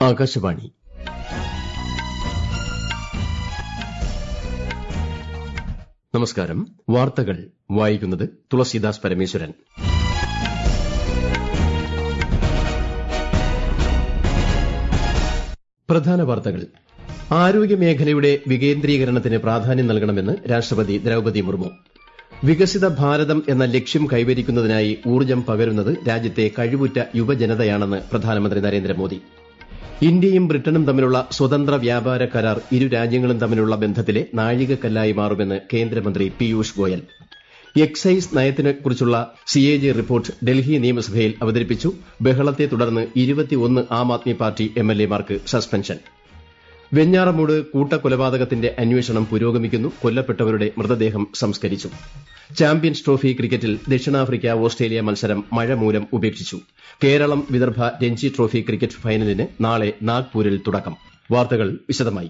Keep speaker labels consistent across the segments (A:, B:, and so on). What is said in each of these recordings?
A: ആകാശവാണി നമസ്കാരം വാർത്തകൾ വായിക്കുന്നത് തുളസീദാസ് പരമേശ്വരൻ പ്രധാന വാർത്തകൾ ആരോഗ്യമേഖലയുടെ വികേന്ദ്രീകരണത്തിന് പ്രാധാന്യം നൽകണമെന്ന് രാഷ്ട്രപതി ദ്രൌപതി മുർമു വികസിത ഭാരതം എന്ന ലക്ഷ്യം കൈവരിക്കുന്നതിനായി ഊർജ്ജം പകരുന്നത് രാജ്യത്തെ കഴിവുറ്റ യുവജനതയാണെന്ന് പ്രധാനമന്ത്രി നരേന്ദ്രമോദി ഇന്ത്യയും ബ്രിട്ടനും തമ്മിലുള്ള സ്വതന്ത്ര വ്യാപാര കരാർ ഇരു രാജ്യങ്ങളും തമ്മിലുള്ള ബന്ധത്തിലെ നാഴികക്കല്ലായി മാറുമെന്ന് കേന്ദ്രമന്ത്രി പീയൂഷ് ഗോയൽ എക്സൈസ് നയത്തെക്കുറിച്ചുള്ള സിഎജി റിപ്പോർട്ട് ഡൽഹി നിയമസഭയിൽ അവതരിപ്പിച്ചു ബഹളത്തെ തുടർന്ന് ആം ആദ്മി പാർട്ടി എംഎൽഎമാർക്ക് സസ്പെൻഷൻ വെഞ്ഞാറമൂട് കൂട്ടക്കൊലപാതകത്തിന്റെ അന്വേഷണം പുരോഗമിക്കുന്നു കൊല്ലപ്പെട്ടവരുടെ മൃതദേഹം സംസ്കരിച്ചു ചാമ്പ്യൻസ് ട്രോഫി ക്രിക്കറ്റിൽ ദക്ഷിണാഫ്രിക്ക ഓസ്ട്രേലിയ മത്സരം മഴ മൂലം ഉപേക്ഷിച്ചു കേരളം വിദർഭ രഞ്ജി ട്രോഫി ക്രിക്കറ്റ് ഫൈനലിന് നാളെ നാഗ്പൂരിൽ തുടക്കം വാർത്തകൾ വിശദമായി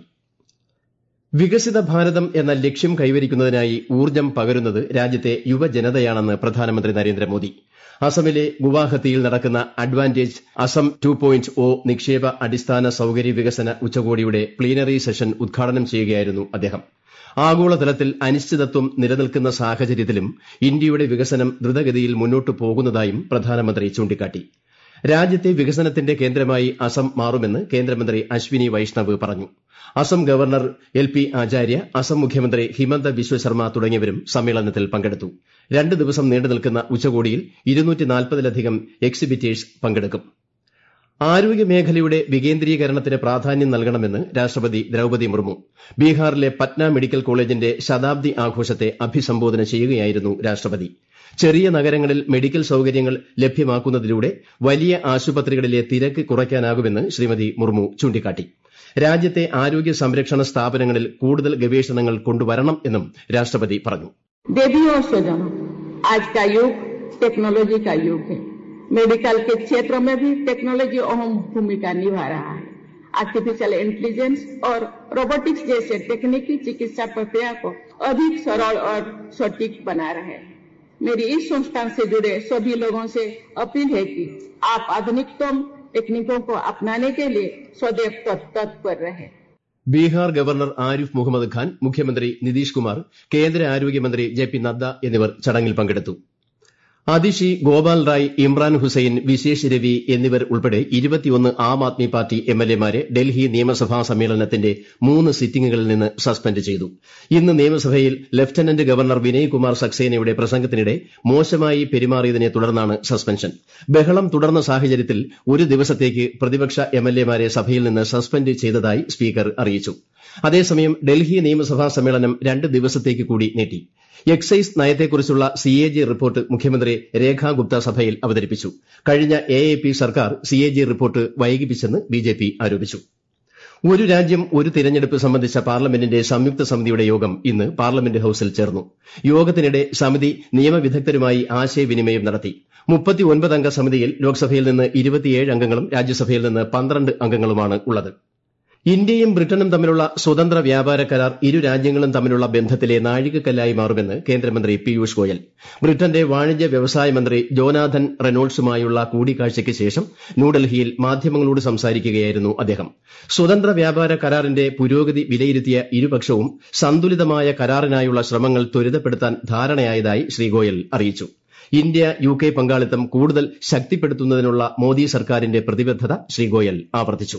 A: വികസിത ഭാരതം എന്ന ലക്ഷ്യം കൈവരിക്കുന്നതിനായി ഊർജ്ജം പകരുന്നത് രാജ്യത്തെ യുവജനതയാണെന്ന് പ്രധാനമന്ത്രി നരേന്ദ്രമോദി അസമിലെ ഗുവാഹത്തിയിൽ നടക്കുന്ന advantage Assam two point O നിക്ഷേപ അടിസ്ഥാന സൌകര്യ വികസന ഉച്ചകോടിയുടെ പ്ലീനറി സെഷൻ ഉദ്ഘാടനം ചെയ്യുകയായിരുന്നു അദ്ദേഹം ആഗോളതലത്തിൽ അനിശ്ചിതത്വം നിലനിൽക്കുന്ന സാഹചര്യത്തിലും ഇന്ത്യയുടെ വികസനം ദ്രുതഗതിയിൽ മുന്നോട്ടു പോകുന്നതായും പ്രധാനമന്ത്രി ചൂണ്ടിക്കാട്ടി രാജ്യത്തെ വികസനത്തിന്റെ കേന്ദ്രമായി അസം മാറുമെന്ന് കേന്ദ്രമന്ത്രി അശ്വിനി വൈഷ്ണവ് പറഞ്ഞു Assam governor L P Acharya Assam മുഖ്യമന്ത്രി ഹിമന്ത ബിശ്വ ശർമ്മ തുടങ്ങിയവരും സമ്മേളനത്തിൽ പങ്കെടുത്തു രണ്ട് ദിവസം നീണ്ടു നിൽക്കുന്ന ഉച്ചകോടിയിൽ ലധികം എക്സിബിറ്റേഴ്സ് പങ്കെടുക്കും ആരോഗ്യമേഖലയുടെ വികേന്ദ്രീകരണത്തിന് പ്രാധാന്യം നൽകണമെന്ന് രാഷ്ട്രപതി ദ്രൌപതി മുർമു ബീഹാറിലെ പറ്റ്ന മെഡിക്കൽ കോളേജിന്റെ ശതാബ്ദി ആഘോഷത്തെ അഭിസംബോധന ചെയ്യുകയായിരുന്നു രാഷ്ട്രപതി ചെറിയ നഗരങ്ങളിൽ മെഡിക്കൽ സൌകര്യങ്ങൾ ലഭ്യമാക്കുന്നതിലൂടെ വലിയ ആശുപത്രികളിലെ തിരക്ക് കുറയ്ക്കാനാകുമെന്ന് ശ്രീമതി മുർമു ചൂണ്ടിക്കാട്ടി രാജ്യത്തെ ആരോഗ്യ സംരക്ഷണ സ്ഥാപനങ്ങളിൽ കൂടുതൽ ഗവേഷണങ്ങൾ കൊണ്ടുവരണം എന്നും രാഷ്ട്രപതി പറഞ്ഞു
B: देवी और स्वजनों आज का युग टेक्नोलॉजी का युग है मेडिकल के क्षेत्र में भी टेक्नोलॉजी अहम भूमिका निभा रहा है आर्टिफिशियल इंटेलिजेंस और रोबोटिक्स जैसे तकनीकी चिकित्सा प्रक्रिया को अधिक सरल और सटीक बना रहे हैं मेरी इस संस्थान से जुड़े सभी लोगों से अपील है कि आप आधुनिकतम तकनीकों को अपनाने के लिए सदैव तत्पर रहें
A: ബീഹാർ ഗവർണർ ആരിഫ് മുഹമ്മദ് ഖാൻ മുഖ്യമന്ത്രി നിതീഷ് കുമാർ കേന്ദ്ര ആരോഗ്യമന്ത്രി ജെ പി നദ്ദ എന്നിവർ ചടങ്ങിൽ പങ്കെടുത്തു അതിഷി ഗോപാൽ റായ് ഇമ്രാൻ ഹുസൈൻ വിശേഷ് രവി എന്നിവർ ഉൾപ്പെടെ ആം ആദ്മി പാർട്ടി എംഎൽഎമാരെ ഡൽഹി നിയമസഭാ സമ്മേളനത്തിന്റെ മൂന്ന് സിറ്റിംഗുകളിൽ നിന്ന് സസ്പെൻഡ് ചെയ്തു ഇന്ന് നിയമസഭയിൽ ലഫ്റ്റനന്റ് ഗവർണർ വിനയ് കുമാർ സക്സേനയുടെ പ്രസംഗത്തിനിടെ മോശമായി പെരുമാറിയതിനെ തുടർന്നാണ് സസ്പെൻഷൻ ബഹളം തുടർന്ന സാഹചര്യത്തിൽ ഒരു ദിവസത്തേക്ക് പ്രതിപക്ഷ എംഎൽഎമാരെ സഭയിൽ നിന്ന് സസ്പെൻഡ് ചെയ്തതായി സ്പീക്കർ അറിയിച്ചു അതേസമയം ഡൽഹി നിയമസഭാ സമ്മേളനം രണ്ട് ദിവസത്തേക്ക് കൂടി നീട്ടി എക്സൈസ് നയത്തെക്കുറിച്ചുള്ള സിഎജി റിപ്പോർട്ട് മുഖ്യമന്ത്രി രേഖാ ഗുപ്ത സഭയിൽ അവതരിപ്പിച്ചു കഴിഞ്ഞ എഎപി സർക്കാർ സിഎജി റിപ്പോർട്ട് വൈകിപ്പിച്ചെന്ന് ബിജെപി ആരോപിച്ചു ഒരു രാജ്യം ഒരു തിരഞ്ഞെടുപ്പ് സംബന്ധിച്ച പാർലമെന്റിന്റെ സംയുക്ത സമിതിയുടെ യോഗം ഇന്ന് പാർലമെന്റ് ഹൌസിൽ ചേർന്നു യോഗത്തിനിടെ സമിതി നിയമവിദഗ്ധരുമായി ആശയവിനിമയം നടത്തി അംഗ സമിതിയിൽ ലോക്സഭയിൽ നിന്ന് അംഗങ്ങളും രാജ്യസഭയിൽ നിന്ന് പന്ത്രണ്ട് അംഗങ്ങളുമാണ് ഉള്ളത് ഇന്ത്യയും ബ്രിട്ടനും തമ്മിലുള്ള സ്വതന്ത്ര വ്യാപാര കരാർ ഇരു രാജ്യങ്ങളും തമ്മിലുള്ള ബന്ധത്തിലെ നാഴികക്കല്ലായി മാറുമെന്ന് കേന്ദ്രമന്ത്രി പീയൂഷ് ഗോയൽ ബ്രിട്ടന്റെ വാണിജ്യ വ്യവസായ മന്ത്രി ജോനാഥൻ റെനോൾഡ്സുമായുള്ള കൂടിക്കാഴ്ചയ്ക്ക് ശേഷം ന്യൂഡൽഹിയിൽ മാധ്യമങ്ങളോട് സംസാരിക്കുകയായിരുന്നു അദ്ദേഹം സ്വതന്ത്ര വ്യാപാര കരാറിന്റെ പുരോഗതി വിലയിരുത്തിയ ഇരുപക്ഷവും സന്തുലിതമായ കരാറിനായുള്ള ശ്രമങ്ങൾ ത്വരിതപ്പെടുത്താൻ ധാരണയായതായി ശ്രീ ഗോയൽ അറിയിച്ചു ഇന്ത്യ യുകെ പങ്കാളിത്തം കൂടുതൽ ശക്തിപ്പെടുത്തുന്നതിനുള്ള മോദി സർക്കാരിന്റെ പ്രതിബദ്ധത ശ്രീ ഗോയൽ ആവർത്തിച്ചു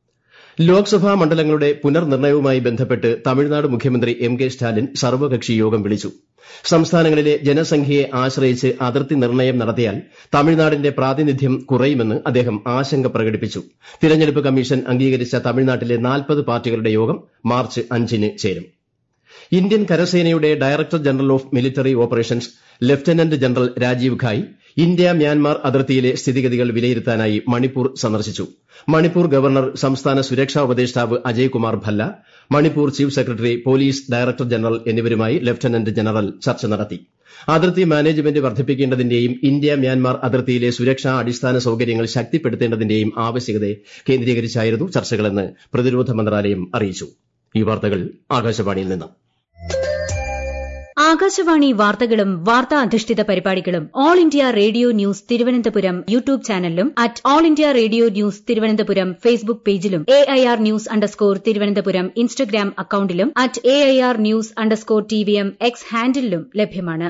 A: ലോക്സഭാ മണ്ഡലങ്ങളുടെ പുനർനിർണയവുമായി ബന്ധപ്പെട്ട് തമിഴ്നാട് മുഖ്യമന്ത്രി എം കെ സ്റ്റാലിൻ സർവകക്ഷി യോഗം വിളിച്ചു സംസ്ഥാനങ്ങളിലെ ജനസംഖ്യയെ ആശ്രയിച്ച് അതിർത്തി നിർണയം നടത്തിയാൽ തമിഴ്നാടിന്റെ പ്രാതിനിധ്യം കുറയുമെന്ന് അദ്ദേഹം ആശങ്ക പ്രകടിപ്പിച്ചു തിരഞ്ഞെടുപ്പ് കമ്മീഷൻ അംഗീകരിച്ച തമിഴ്നാട്ടിലെ നാൽപ്പത് പാർട്ടികളുടെ യോഗം മാർച്ച് അഞ്ചിന് ചേരും ഇന്ത്യൻ കരസേനയുടെ director general of military operations lieutenant general Rajiv Ghai India Myanmar അതിർത്തിയിലെ സ്ഥിതിഗതികൾ വിലയിരുത്താനായി മണിപ്പൂർ സന്ദർശിച്ചു മണിപ്പൂർ ഗവർണർ സംസ്ഥാന സുരക്ഷാ ഉപദേഷ്ടാവ് Ajay Kumar Bhalla Manipur chief secretary police director general എന്നിവരുമായി ലഫ്റ്റനന്റ് ജനറൽ ചർച്ച നടത്തി അതിർത്തി മാനേജ്മെന്റ് വർദ്ധിപ്പിക്കേണ്ടതിന്റെയും ഇന്ത്യ മ്യാൻമാർ അതിർത്തിയിലെ സുരക്ഷാ അടിസ്ഥാന സൌകര്യങ്ങൾ ശക്തിപ്പെടുത്തേണ്ടതിന്റെയും ആവശ്യകതയെ കേന്ദ്രീകരിച്ചായിരുന്നു ചർച്ചകളെന്ന് പ്രതിരോധ മന്ത്രാലയം അറിയിച്ചു ഈ വാർത്തകൾ ആകാശവാണിയിൽ നിന്ന്
C: ആകാശവാണി വാർത്തകളും വാർത്താ അധിഷ്ഠിത പരിപാടികളും All India Radio News Thiruvananthapuram YouTube ചാനലിലും at All India Radio News Thiruvananthapuram Facebook പേജിലും A I R news underscore Thiruvananthapuram Instagram അക്കൌണ്ടിലും at A I R news underscore T V M X ഹാൻഡിലും ലഭ്യമാണ്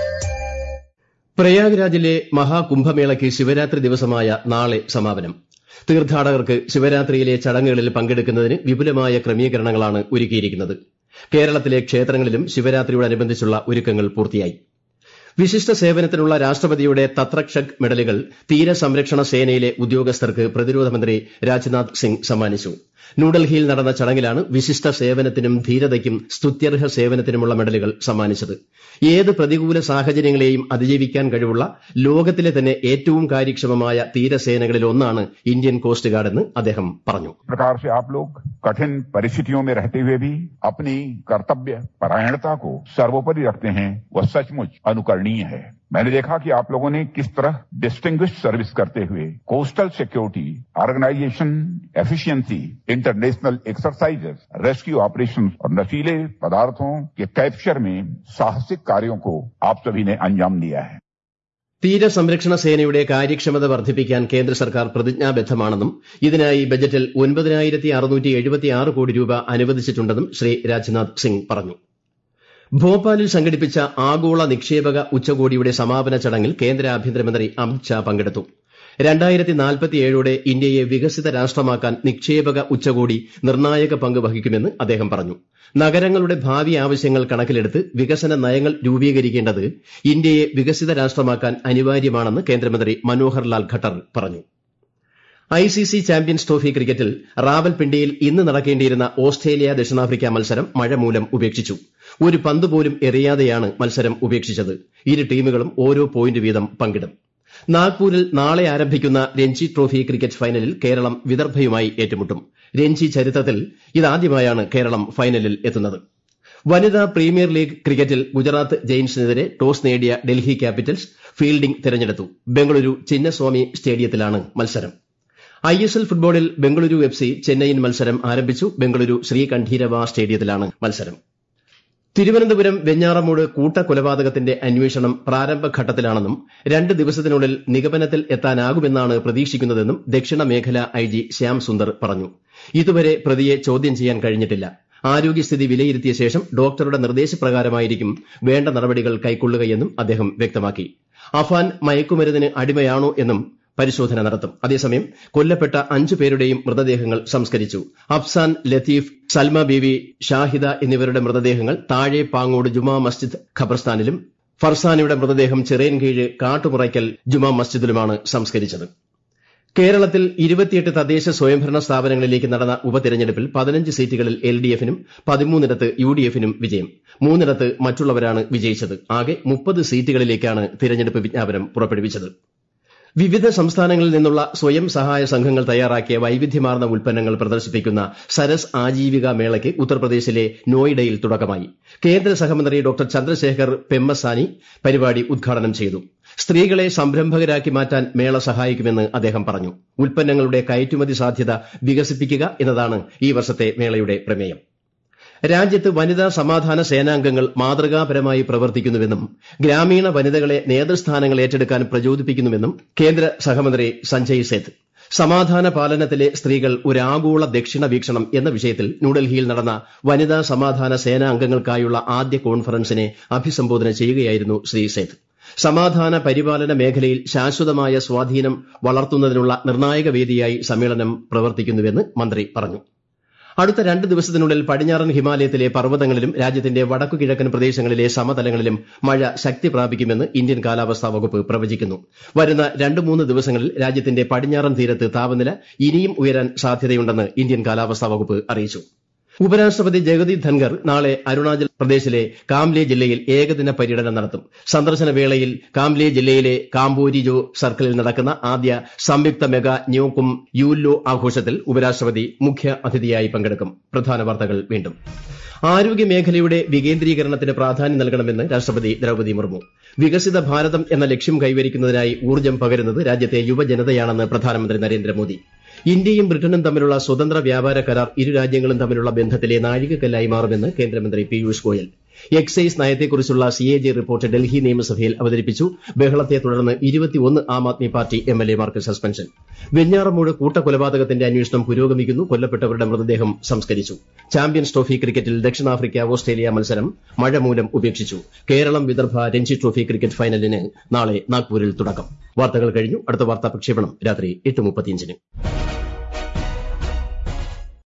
A: പ്രയാഗ്രാജിലെ മഹാകുംഭമേളയ്ക്ക് ശിവരാത്രി ദിവസമായ നാളെ സമാപനം തീർത്ഥാടകർക്ക് ശിവരാത്രിയിലെ ചടങ്ങുകളിൽ പങ്കെടുക്കുന്നതിന് വിപുലമായ ക്രമീകരണങ്ങളാണ് ഒരുക്കിയിരിക്കുന്നത് കേരളത്തിലെ ക്ഷേത്രങ്ങളിലും ശിവരാത്രിയോടനുബന്ധിച്ചുള്ള ഒരുക്കങ്ങൾ പൂർത്തിയായി വിശിഷ്ട സേവനത്തിനുള്ള രാഷ്ട്രപതിയുടെ തത്രക്ഷക് മെഡലുകൾ തീരസംരക്ഷണ സേനയിലെ ഉദ്യോഗസ്ഥർക്ക് പ്രതിരോധ മന്ത്രി രാജ്നാഥ് സിംഗ് സമ്മാനിച്ചു ന്യൂഡൽഹിയിൽ നടന്ന ചടങ്ങിലാണ് വിശിഷ്ട സേവനത്തിനും ധീരതയ്ക്കും സ്തുത്യർഹ സേവനത്തിനുമുള്ള മെഡലുകൾ സമ്മാനിച്ചത് ഏത് പ്രതികൂല സാഹചര്യങ്ങളെയും അതിജീവിക്കാൻ കഴിവുള്ള ലോകത്തിലെ തന്നെ ഏറ്റവും കാര്യക്ഷമമായ തീരസേനകളിൽ ഒന്നാണ് ഇന്ത്യൻ കോസ്റ്റ് ഗാർഡ് എന്ന് അദ്ദേഹം പറഞ്ഞു
D: प्रकार से आप लोग कठिन परिस्थितियों में रहते हुए भी अपनी कर्तव्य परायणता को सर्वोपरि रखते हैं वह सचमुच अनुकरणीय है मैंने देखा कि आप लोगों ने किस तरह डिस्टिंग्विश सर्विस करते हुए coastal security organisation efficiency international exercises rescue operation और नशीले पदार्थों के कैप्चर में साहसिक कार्यों को आप सभी ने अंजाम दिया है
A: തീരസംരക്ഷണ സേനയുടെ കാര്യക്ഷമത വർദ്ധിപ്പിക്കാൻ കേന്ദ്ര സർക്കാർ പ്രതിജ്ഞാബദ്ധമാണെന്നും ഇതിനായി ബജറ്റിൽ ഒൻപതിനായിരത്തി അറുന്നൂറ്റി എഴുപത്തിയാറ് കോടി രൂപ അനുവദിച്ചിട്ടുണ്ടെന്നും ശ്രീ രാജ്നാഥ് സിംഗ് പറഞ്ഞു ഭോപ്പാലിൽ സംഘടിപ്പിച്ച ആഗോള നിക്ഷേപക ഉച്ചകോടിയുടെ സമാപന ചടങ്ങിൽ കേന്ദ്ര ആഭ്യന്തരമന്ത്രി അമിത് ഷാ പങ്കെടുത്തു രണ്ടായിരത്തി നാൽപ്പത്തിയേഴോടെ ഇന്ത്യയെ വികസിത രാഷ്ട്രമാക്കാൻ നിക്ഷേപക ഉച്ചകോടി നിർണായക പങ്ക് വഹിക്കുമെന്ന് അദ്ദേഹം പറഞ്ഞു നഗരങ്ങളുടെ ഭാവി ആവശ്യങ്ങൾ കണക്കിലെടുത്ത് വികസന നയങ്ങൾ രൂപീകരിക്കേണ്ടത് ഇന്ത്യയെ വികസിത രാഷ്ട്രമാക്കാൻ അനിവാര്യമാണെന്ന് കേന്ദ്രമന്ത്രി മനോഹർ ലാൽ ഖട്ടർ പറഞ്ഞു ഐസിസി ചാമ്പ്യൻസ് ട്രോഫി ക്രിക്കറ്റിൽ റാവൽപിണ്ടിയിൽ ഇന്ന് നടക്കേണ്ടിയിരുന്ന ഓസ്ട്രേലിയ ദക്ഷിണാഫ്രിക്ക മത്സരം മഴ മൂലം ഉപേക്ഷിച്ചു ഒരു പന്ത് പോലും എറിയാതെയാണ് മത്സരം ഉപേക്ഷിച്ചത് ഇരു ടീമുകളും ഓരോ പോയിന്റ് വീതം പങ്കിടും നാഗ്പൂരിൽ നാളെ ആരംഭിക്കുന്ന രഞ്ജി ട്രോഫി ക്രിക്കറ്റ് ഫൈനലിൽ കേരളം വിദർഭയുമായി ഏറ്റുമുട്ടും രഞ്ജി ചരിത്രത്തിൽ ഇതാദ്യമായാണ് കേരളം ഫൈനലിൽ എത്തുന്നത് വനിതാ പ്രീമിയർ ലീഗ് ക്രിക്കറ്റിൽ ഗുജറാത്ത് ജെയിൻസിനെതിരെ ടോസ് നേടിയ ഡൽഹി ക്യാപിറ്റൽസ് ഫീൽഡിംഗ് തിരഞ്ഞെടുത്തു ബംഗളൂരു ചിന്നസ്വാമി സ്റ്റേഡിയത്തിലാണ് മത്സരം ഐ എസ് എൽ ഫുട്ബോളിൽ ബംഗളൂരു എഫ് സി ചെന്നൈയിൻ മത്സരം ആരംഭിച്ചു ബംഗളൂരു ശ്രീകണ്ഠീരവ സ്റ്റേഡിയത്തിലാണ് മത്സരം തിരുവനന്തപുരം വെഞ്ഞാറമൂട് കൂട്ടക്കൊലപാതകത്തിന്റെ അന്വേഷണം പ്രാരംഭഘട്ടത്തിലാണെന്നും രണ്ട് ദിവസത്തിനുള്ളിൽ നിഗമനത്തിൽ എത്താനാകുമെന്നാണ് പ്രതീക്ഷിക്കുന്നതെന്നും ദക്ഷിണ മേഖല ഐ ജി ശ്യാം സുന്ദർ പറഞ്ഞു ഇതുവരെ പ്രതിയെ ചോദ്യം ചെയ്യാൻ കഴിഞ്ഞിട്ടില്ല ആരോഗ്യസ്ഥിതി വിലയിരുത്തിയ ശേഷം ഡോക്ടറുടെ നിർദ്ദേശപ്രകാരമായിരിക്കും വേണ്ട നടപടികൾ കൈക്കൊള്ളുകയെന്നും അദ്ദേഹം വ്യക്തമാക്കി അഫാൻ മയക്കുമരുന്നിന് അടിമയാണോ എന്നും പരിശോധന നടത്തും അതേസമയം കൊല്ലപ്പെട്ട അഞ്ചു പേരുടെയും മൃതദേഹങ്ങൾ സംസ്കരിച്ചു അഫ്സാൻ ലത്തീഫ് സൽമ ബീവി ഷാഹിദ എന്നിവരുടെ മൃതദേഹങ്ങൾ താഴെ പാങ്ങോട് ജുമാ മസ്ജിദ് ഖബർസ്ഥാനിലും ഫർസാനയുടെ മൃതദേഹം ചിറയൻകീഴ് കാട്ടുമുറയ്ക്കൽ ജുമാ മസ്ജിദിലുമാണ് സംസ്കരിച്ചത് കേരളത്തിൽ ഇരുപത്തിയെട്ട് തദ്ദേശ സ്വയംഭരണ സ്ഥാപനങ്ങളിലേക്ക് നടന്ന ഉപതെരഞ്ഞെടുപ്പിൽ പതിനഞ്ച് സീറ്റുകളിൽ എൽ ഡി എഫിനും പതിമൂന്നിടത്ത് യു ഡി എഫിനും വിജയം മൂന്നിടത്ത് മറ്റുള്ളവരാണ് വിജയിച്ചത് ആകെ മുപ്പത് സീറ്റുകളിലേക്കാണ് തിരഞ്ഞെടുപ്പ് വിജ്ഞാപനം പുറപ്പെടുവിച്ചത് വിവിധ സംസ്ഥാനങ്ങളിൽ നിന്നുള്ള സ്വയം സഹായ സംഘങ്ങൾ തയ്യാറാക്കിയ വൈവിധ്യമാർന്ന ഉൽപ്പന്നങ്ങൾ പ്രദർശിപ്പിക്കുന്ന സരസ് ആജീവിക മേളയ്ക്ക് ഉത്തർപ്രദേശിലെ നോയിഡയിൽ തുടക്കമായി കേന്ദ്ര സഹമന്ത്രി ഡോക്ടർ ചന്ദ്രശേഖർ പെമ്മസാനി പരിപാടി ഉദ്ഘാടനം ചെയ്തു സ്ത്രീകളെ സംരംഭകരാക്കി മാറ്റാൻ മേള സഹായിക്കുമെന്ന് അദ്ദേഹം പറഞ്ഞു ഉൽപ്പന്നങ്ങളുടെ കയറ്റുമതി സാധ്യത വികസിപ്പിക്കുക എന്നതാണ് ഈ വർഷത്തെ മേളയുടെ പ്രമേയം രാജ്യത്ത് വനിതാ സമാധാന സേനാംഗങ്ങൾ മാതൃകാപരമായി പ്രവർത്തിക്കുന്നുവെന്നും ഗ്രാമീണ വനിതകളെ നേതൃസ്ഥാനങ്ങൾ ഏറ്റെടുക്കാൻ പ്രചോദിപ്പിക്കുന്നുവെന്നും കേന്ദ്ര സഹമന്ത്രി സഞ്ജയ് സേത്ത് സമാധാന പാലനത്തിലെ സ്ത്രീകൾ ഒരു ആഗോള ദക്ഷിണ വീക്ഷണം എന്ന വിഷയത്തിൽ ന്യൂഡൽഹിയിൽ നടന്ന വനിതാ സമാധാന സേനാംഗങ്ങൾക്കായുള്ള ആദ്യ കോൺഫറൻസിനെ അഭിസംബോധന ചെയ്യുകയായിരുന്നു ശ്രീ സേത്ത് സമാധാന പരിപാലന മേഖലയിൽ ശാശ്വതമായ സ്വാധീനം വളർത്തുന്നതിനുള്ള നിർണായക വേദിയായി സമ്മേളനം പ്രവർത്തിക്കുന്നുവെന്ന് മന്ത്രി പറഞ്ഞു അടുത്ത രണ്ട് ദിവസത്തിനുള്ളിൽ പടിഞ്ഞാറൻ ഹിമാലയത്തിലെ പർവ്വതങ്ങളിലും രാജ്യത്തിന്റെ വടക്കു കിഴക്കൻ പ്രദേശങ്ങളിലെ സമതലങ്ങളിലും മഴ ശക്തി പ്രാപിക്കുമെന്ന് ഇന്ത്യൻ കാലാവസ്ഥാ വകുപ്പ് പ്രവചിക്കുന്നു വരുന്ന രണ്ട് മൂന്ന് ദിവസങ്ങളിൽ രാജ്യത്തിന്റെ പടിഞ്ഞാറൻ തീരത്ത് താപനില ഇനിയും ഉയരാൻ സാധ്യതയുണ്ടെന്ന് ഇന്ത്യൻ കാലാവസ്ഥാ വകുപ്പ് അറിയിച്ചു ഉപരാഷ്ട്രപതി ജഗദീപ് ധൻഖർ നാളെ അരുണാചൽ പ്രദേശിലെ കാംലെ ജില്ലയിൽ ഏകദിന പര്യടനം നടത്തും സന്ദർശന വേളയിൽ കാംലെ ജില്ലയിലെ കാംബോരിജോ സർക്കിളിൽ നടക്കുന്ന ആദ്യ സംയുക്ത മെഗാ ന്യോകും യൂല്ലോ ആഘോഷത്തിൽ ഉപരാഷ്ട്രപതി മുഖ്യ അതിഥിയായി പങ്കെടുക്കും പ്രധാന വാർത്തകൾ വീണ്ടും ആരോഗ്യ മേഖലയുടെ വികേന്ദ്രീകരണത്തിന് പ്രാധാന്യം നൽകണമെന്ന് രാഷ്ട്രപതി ദ്രൌപദി മുർമു വികസിത ഭാരതം എന്ന ലക്ഷ്യം കൈവരിക്കുന്നതിനായി ഊർജ്ജം പകരുന്നത് രാജ്യത്തെ യുവജനതയാണെന്ന് പ്രധാനമന്ത്രി നരേന്ദ്രമോദി ഇന്ത്യയും ബ്രിട്ടനും തമ്മിലുള്ള സ്വതന്ത്ര വ്യാപാര കരാർ ഇരു രാജ്യങ്ങളും തമ്മിലുള്ള ബന്ധത്തിലെ നാഴികക്കല്ലായി മാറുമെന്ന് കേന്ദ്രമന്ത്രി പീയൂഷ് ഗോയൽ എക്സൈസ് നയത്തെക്കുറിച്ചുള്ള C A G report Delhi നിയമസഭയിൽ അവതരിപ്പിച്ചു ബഹളത്തെ തുടർന്ന് ഇരുപത്തിയൊന്ന് ആം ആദ്മി പാർട്ടി എം എൽ എമാർക്ക് സസ്പെൻഷൻ വെഞ്ഞാറമൂട് കൂട്ടക്കൊലപാതകത്തിന്റെ അന്വേഷണം പുരോഗമിക്കുന്നു കൊല്ലപ്പെട്ടവരുടെ മൃതദേഹം സംസ്കരിച്ചു ചാമ്പ്യൻസ് ട്രോഫി ക്രിക്കറ്റിൽ ദക്ഷിണാഫ്രിക്ക ഓസ്ട്രേലിയ മത്സരം മഴ മൂലം ഉപേക്ഷിച്ചു കേരളം വിദർഭ രഞ്ജി ട്രോഫി ക്രിക്കറ്റ് ഫൈനലിന് നാളെ നാഗ്പൂരിൽ തുടക്കം വാർത്തകൾ കഴിഞ്ഞു അടുത്ത വാർത്താ പ്രക്ഷേപണം രാത്രി എട്ട് മുപ്പത്തിയഞ്ചിന്